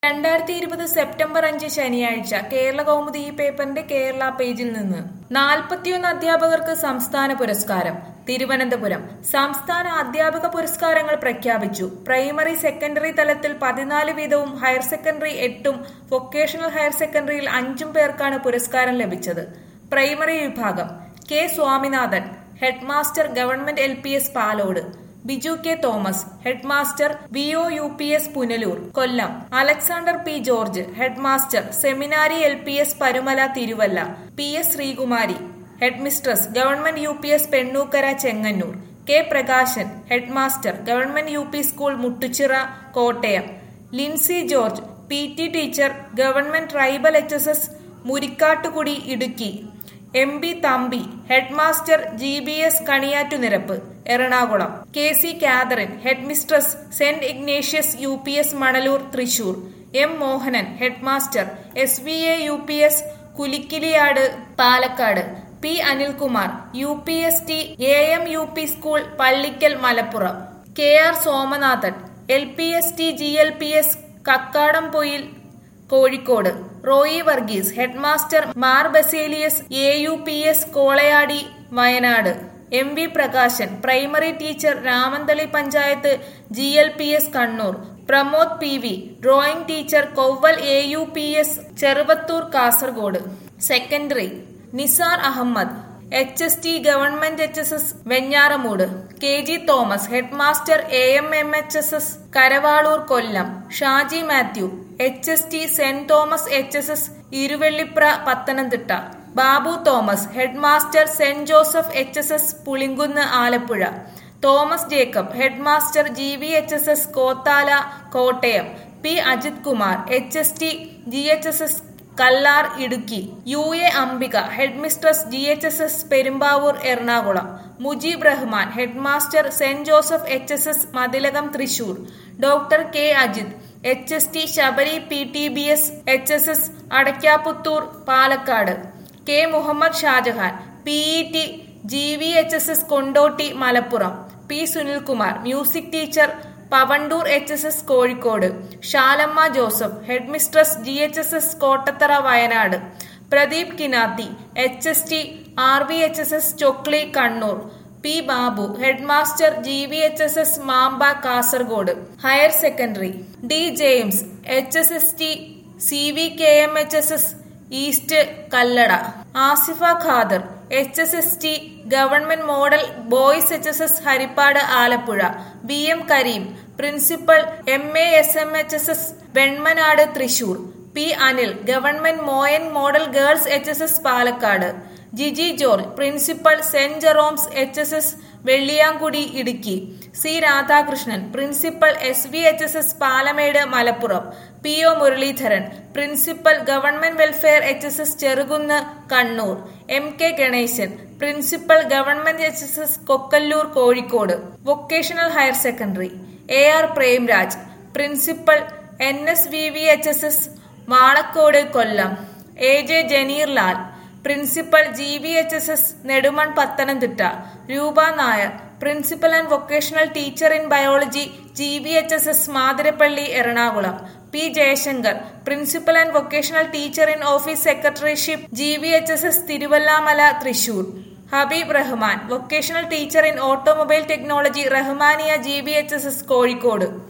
രണ്ടായിരത്തി ഇരുപത് സെപ്റ്റംബർ അഞ്ച് ശനിയാഴ്ച കേരള കൗമുദി ഈ പേപ്പറിന്റെ കേരള പേജിൽ നിന്ന് നാൽപ്പത്തിയൊന്ന് അധ്യാപകർക്ക് സംസ്ഥാന പുരസ്കാരം തിരുവനന്തപുരം സംസ്ഥാന അധ്യാപക പുരസ്കാരങ്ങൾ പ്രഖ്യാപിച്ചു പ്രൈമറി സെക്കൻഡറി തലത്തിൽ പതിനാല് വീതവും ഹയർ സെക്കൻഡറി എട്ടും വൊക്കേഷണൽ ഹയർ സെക്കൻഡറിയിൽ അഞ്ചും പേർക്കാണ് പുരസ്കാരം ലഭിച്ചത് പ്രൈമറി വിഭാഗം K Swaminathan headmaster government L P S Palode Biju K Thomas headmaster V O U P S Punalur Kollam Alexander P George headmaster seminary L P S Parumala Thiruvalla P S Sreekumari headmistress government U P S Pennukkara Chengannur K Prakashan headmaster government U P school Muttuchira Kottayam Lincy George P T teacher government tribal H S S Murikkattukudi Idukki M B Thampi headmaster G B S Kaniyattunirappu Ernakulam K C Catherine headmistress saint Ignatius U P S Manalur Thrissur M Mohanan headmaster S V A U P S Kulikkiliyad Palakkad P Anilkumar U P S T A M U P school Pallikkal Malappuram K R Somanathan L P S T G L P S Kakkadampoyil Kozhikode Roy Varghese headmaster Mar Baselius A U P S Kolayadi Wayanad M V Prakashan primary teacher Ramanthali panchayat G L P S Kannur Pramod P V drawing teacher Kovval A U P S Cheruvathur Kasaragod secondary Nisar Ahmed H S T government H S S Venjaramoodu K G Thomas headmaster A M M H S S Karavalur Kollam Shaji Mathew H S T saint Thomas H S S Iruvellipra Pathanamthitta Babu Thomas headmaster saint Joseph H S S Pulinkunnu Alappuzha Thomas Jacob headmaster G V H S S Kothala Kottayam P Ajith Kumar H S T G H S S Kallar Idukki U A Ambika headmistress G H S S Perumbavoor Ernakulam Mujeeb Rahman headmaster saint Joseph H S S Mathilakam Thrissur doctor K Ajith H S T Sabari P T B S H S S Adakkaputhur Palakkad K Muhammad Shajahan P E T G V H S S Kondotty Malappuram P Sunilkumar music teacher Pavandur H S S Kozhikode Shalamma Joseph headmistress G H S S Kottathara Wayanad Pradeep Kinathi H S T R V H S S Chokli Kannur P Babu headmaster G V H S S Mampa Kasaragod higher secondary D James H S S T C V K M H S S east Kallada Asifa Khader H S S T government model boys H S S Harippad Alappuzha B M Kareem principal M A S M H S S Venmanad Thrissur P Anil government Moyan model girls H S S Palakkad Jiji George principal saint Jerome's H S S Velliyamkudy Idukki C Radhakrishnan principal S V H S S Palamedu Malappuram P O Muraleedharan principal government welfare H S S Cherukunnu Kannur M K Ganeshan principal government H S S Kokkallur Kozhikode vocational higher secondary A R Premraj principal N S V V H S S Valakkode Kollam A J Janeer Lal principal G V H S S Nedumon Pathanamthitta Roopa Nair principal and vocational teacher in biology G V H S S Mathirappally Ernakulam P Jayashankar principal and vocational teacher in office secretaryship G V H S S Thiruvillwamala Thrissur Habeeb Rahman vocational teacher in automobile technology Rahmania G V H S S Kozhikode